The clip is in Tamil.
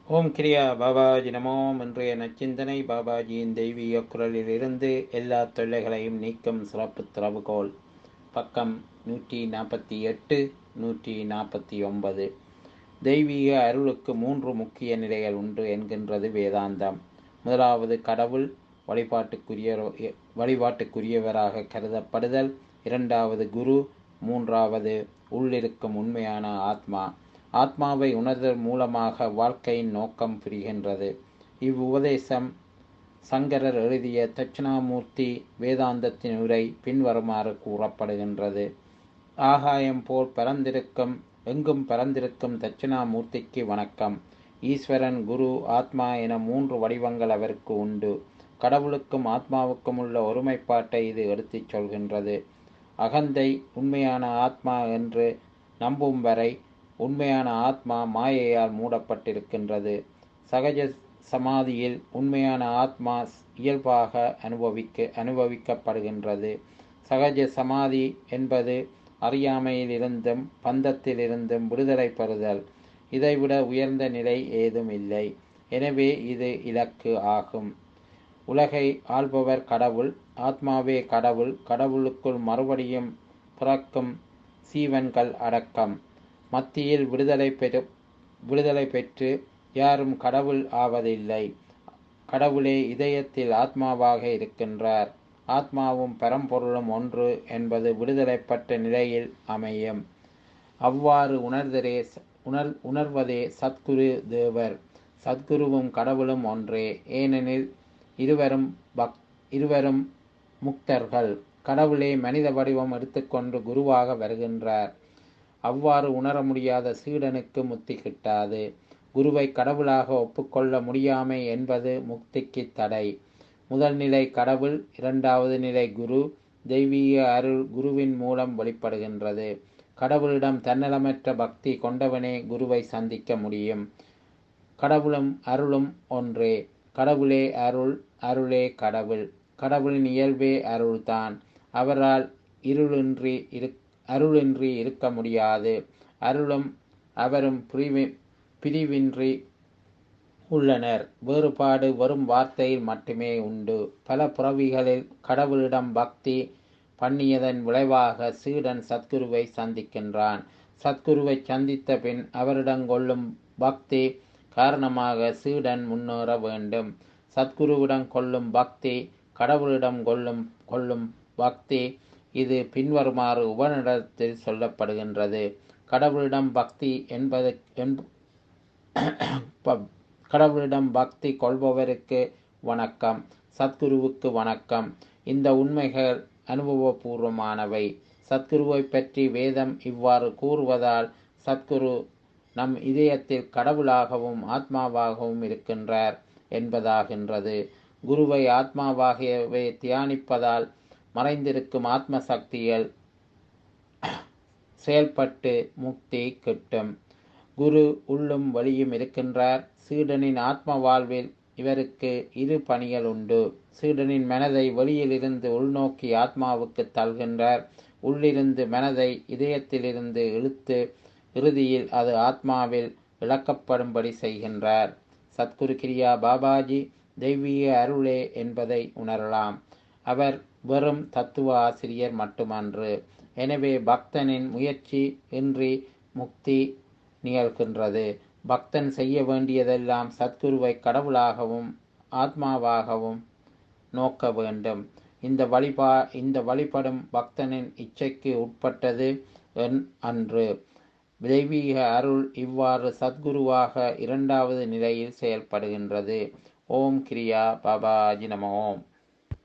ஓம் கிரியா பாபாஜி நமோம் இன்றைய நச்சிந்தனை பாபாஜியின் தெய்வீக குரலிலிருந்து எல்லா தொல்லைகளையும் நீக்கும் சிறப்பு திறவுகோல் பக்கம் நூற்றி நாற்பத்தி எட்டு நூற்றி நாற்பத்தி ஒன்பது தெய்வீக அருளுக்கு மூன்று முக்கிய நிலைகள் உண்டு என்கின்றது வேதாந்தம் முதலாவது கடவுள் வழிபாட்டுக்குரிய வழிபாட்டுக்குரியவராக கருதப்படுதல் இரண்டாவது குரு மூன்றாவது உள்ளிருக்கும் உண்மையான ஆத்மா ஆத்மாவை உணர்தல் மூலமாக வாழ்க்கையின் நோக்கம் புரிகின்றது இவ்வுபதேசம் சங்கரர் எழுதிய தட்சிணாமூர்த்தி வேதாந்தத்தின் உரை பின்வருமாறு கூறப்படுகின்றது ஆகாயம் போல் பரந்திருக்கும் எங்கும் பரந்திருக்கும் தட்சிணாமூர்த்திக்கு வணக்கம் ஈஸ்வரன் குரு ஆத்மா என மூன்று வடிவங்கள் அவருக்கு உண்டு கடவுளுக்கும் ஆத்மாவுக்கும் உள்ள ஒருமைப்பாட்டை இது எடுத்துச் சொல்கின்றது அகந்தை உண்மையான ஆத்மா என்று நம்பும் வரை உண்மையான ஆத்மா மாயையால் மூடப்பட்டிருக்கின்றது சகஜ சமாதியில் உண்மையான ஆத்மா இயல்பாக அனுபவிக்க அனுபவிக்கப்படுகின்றது சகஜ சமாதி என்பது அறியாமையிலிருந்தும் பந்தத்திலிருந்தும் விடுதலை பெறுதல் இதைவிட உயர்ந்த நிலை ஏதும் இல்லை எனவே இது இலக்கு ஆகும் உலகை ஆள்பவர் கடவுள் ஆத்மாவே கடவுள் கடவுளுக்குள் மறுபடியும் பிறக்கும் சீவன்கள் அடக்கம் மத்தியில் விடுதலை பெறு விடுதலை பெற்று யாரும் கடவுள் ஆவதில்லை கடவுளே இதயத்தில் ஆத்மாவாக இருக்கின்றார் ஆத்மாவும் பரம்பொருளும் ஒன்று என்பது விடுதலைப்பட்ட நிலையில் அமையும் அவ்வாறு உணர்தரே உணர் உணர்வதே சத்குரு தேவர் சத்குருவும் கடவுளும் ஒன்றே ஏனெனில் இருவரும் பக் இருவரும் முக்தர்கள் கடவுளே மனித வடிவம் எடுத்துக்கொண்டு குருவாக வருகின்றார் அவ்வாறு உணர முடியாத சீடனுக்கு முக்தி கிட்டாது குருவை கடவுளாக ஒப்புக்கொள்ள முடியாமை என்பது முக்திக்கு தடை முதல் நிலை கடவுள் இரண்டாவது நிலை குரு தெய்வீக அருள் குருவின் மூலம் வெளிப்படுகின்றது கடவுளிடம் தன்னலமற்ற பக்தி கொண்டவனே குருவை சந்திக்க முடியும் கடவுளும் அருளும் ஒன்றே கடவுளே அருள் அருளே கடவுள் கடவுளின் இயல்பே அருள்தான் அவரால் இருளின்றி இரு அருளின்றி இருக்க முடியாது அருளும் அவரும் பிரிவி பிரிவின்றி உள்ளனர் வேறுபாடு வரும் வார்த்தையில் மட்டுமே உண்டு பல புறவிகளில் கடவுளிடம் பக்தி பண்ணியதன் விளைவாக சீடன் சத்குருவை சந்திக்கின்றான் சத்குருவை சந்தித்த பின் அவரிடம் கொள்ளும் பக்தி காரணமாக சீடன் முன்னேற வேண்டும் சத்குருவிடம் கொள்ளும் பக்தி கடவுளிடம் கொள்ளும் கொள்ளும் பக்தி இது பின்வருமாறு உபநிடத்தில் சொல்லப்படுகின்றது கடவுளிடம் பக்தி என்பது கடவுளிடம் பக்தி கொள்பவருக்கு வணக்கம் சத்குருவுக்கு வணக்கம் இந்த உண்மைகள் அனுபவபூர்வமானவை சத்குருவை பற்றி வேதம் இவ்வாறு கூறுவதால் சத்குரு நம் இதயத்தில் கடவுளாகவும் ஆத்மாவாகவும் இருக்கின்றார் என்பதாகின்றது குருவை ஆத்மாவாகவே தியானிப்பதால் மறைந்திருக்கும் ஆத்ம சக்திகள் செயல்பட்டு முக்தி கிட்டும் குரு உள்ளும் வழியும் இருக்கின்றார் சீடனின் ஆத்ம வாழ்வில் இவருக்கு இரு பணிகள் உண்டு சீடனின் மனதை வெளியிலிருந்து உள்நோக்கி ஆத்மாவுக்கு தள்கின்றார் உள்ளிருந்து மனதை இதயத்திலிருந்து இழுத்து இறுதியில் அது ஆத்மாவில் இழக்கப்படும்படி செய்கின்றார் சத்குரு கிரியா பாபாஜி தெய்வீக அருளே என்பதை உணரலாம் அவர் வெறும் தத்துவ ஆசிரியர் மட்டுமன்று எனவே பக்தனின் முயற்சி இன்றி முக்தி நிகழ்கின்றது பக்தன் செய்ய வேண்டியதெல்லாம் சத்குருவை கடவுளாகவும் ஆத்மாவாகவும் நோக்க வேண்டும் இந்த வழிபா இந்த வழிபடும் பக்தனின் இச்சைக்கு உட்பட்டது அன்று தெய்வீக அருள் இவ்வாறு சத்குருவாக இரண்டாவது நிலையில் செயல்படுகின்றது ஓம் கிரியா பாபாஜி நம ஓம்